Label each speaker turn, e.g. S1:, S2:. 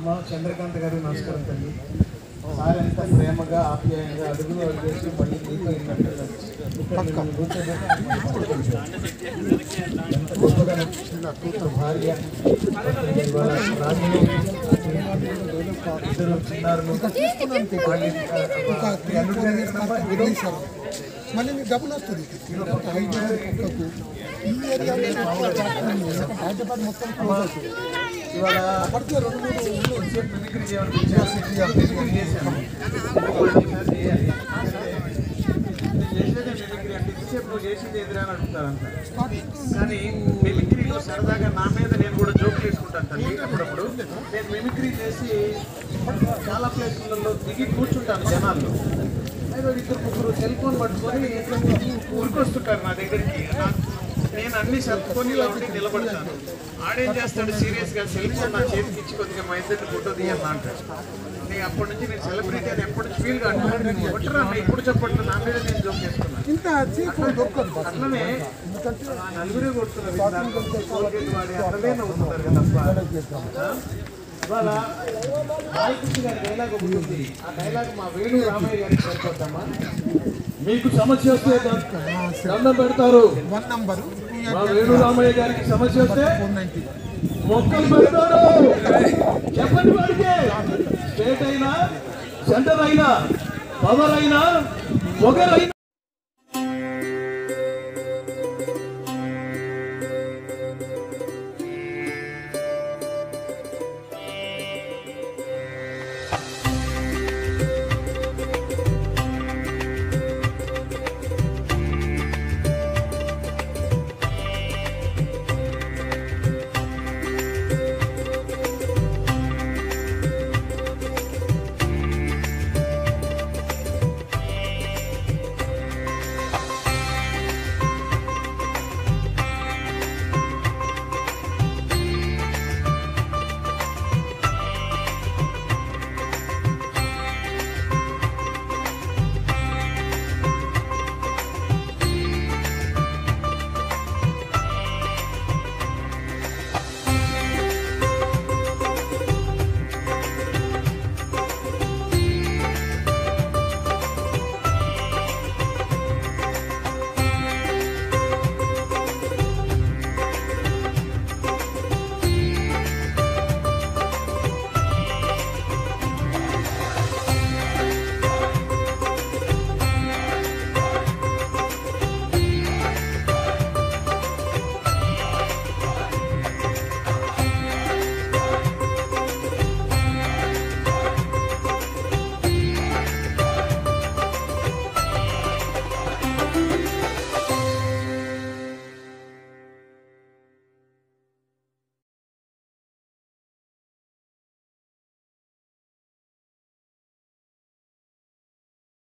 S1: అమ్మ చంద్రకాంత్ గారు నమస్కారం తల్లి సార్ ఎంత ప్రేమగా ఆప్యాయంగా అడుగులు అడిగేసి మళ్ళీ నీతో ఏంటంటే ఇక్కడ నేను కూర్చోబెట్టి ఎంత గొప్పగా నచ్చింది నా కూతురు భార్య ఇవాళ రాజులు ఇద్దరు చిన్నారులు వాళ్ళు, ఆ, మీ అల్లుడు గారు ఎక్కడమ్మా? ఈరోజు
S2: మళ్ళీ మీకు డబ్బులు వస్తుంది హైదరాబాద్ పక్కకు ఈ ఏరియాలో హైదరాబాద్ మొత్తం క్లోజ్ అవుతుంది
S1: ఇవాళ
S2: పడితే రెండు మూడు ఊళ్ళు
S1: కొంచెంసేపు మిమిక్రీ చేయమని పిలిచారు. మిమిక్రీ చేశాను. ఇంకోటి చేయాలి. నేను చేసేదే మిమిక్రీ అంటే ఇంతసేపు నువ్వు చేసింది ఎదురా అని అడుగుతారంట
S2: స్టార్టింగ్
S1: కానీ మిమిక్రీలో సరదాగా నా మీద నేను కూడా జోకులు వేసుకుంటాను తల్లి అప్పుడప్పుడు నేను మిమిక్రీ చేసి చాలా ప్లేసులలో దిగి కూర్చుంటాను జనాల్లో అయితే ఇద్దరు ముగ్గురు సెల్ ఫోన్ పట్టుకొని ఊరికొస్తుంటారు నా దగ్గరికి నాకు నేను అన్ని సర్దుకొని ఇలా ఉండి నిలబడతాను ఆడేం చేస్తాడు సీరియస్ గా సెల్ ఫోన్ నా చేతికి ఇచ్చి కొద్దిగా మా ఇద్దరిని ఫోటో తీయన్న అంటాడు నేను అప్పటి నుంచి నేను సెలబ్రిటీ అని ఎప్పటి నుంచి ఫీల్ కాదు కొట్టరా ఇప్పుడు చెప్పట్లు నా మీద నేను జోక్ చేసుకున్నాను
S2: ఇంత చీప్ దొరకదు బస్
S1: అట్లనే
S2: ఎందుకంటే
S1: ఆ నలుగురే కొడుతున్నారు ఇందాక. కోల్గేట్ వాడి అట్లనే నవ్వుతున్నారు కదా ఆ? ఇవాళ బాలకృష్ణ గారి డైలాగ్ ఒకటి ఉంది ఆ డైలాగ్ మా వేణు రామయ్య గారికి సరిపోతామా మీకు సమస్య వస్తే ద- దండం పెడతారు
S2: వన్ నంబర్
S1: మా వేణు రామయ్య గారికి సమస్య వస్తే
S2: ఫోర్ నైన్టీ
S1: మొక్కలు పెడతాడు చెప్పండి వాడికి స్టేట్ అయినా సెంటర్ అయినా పవర్ అయినా ఒకరైనా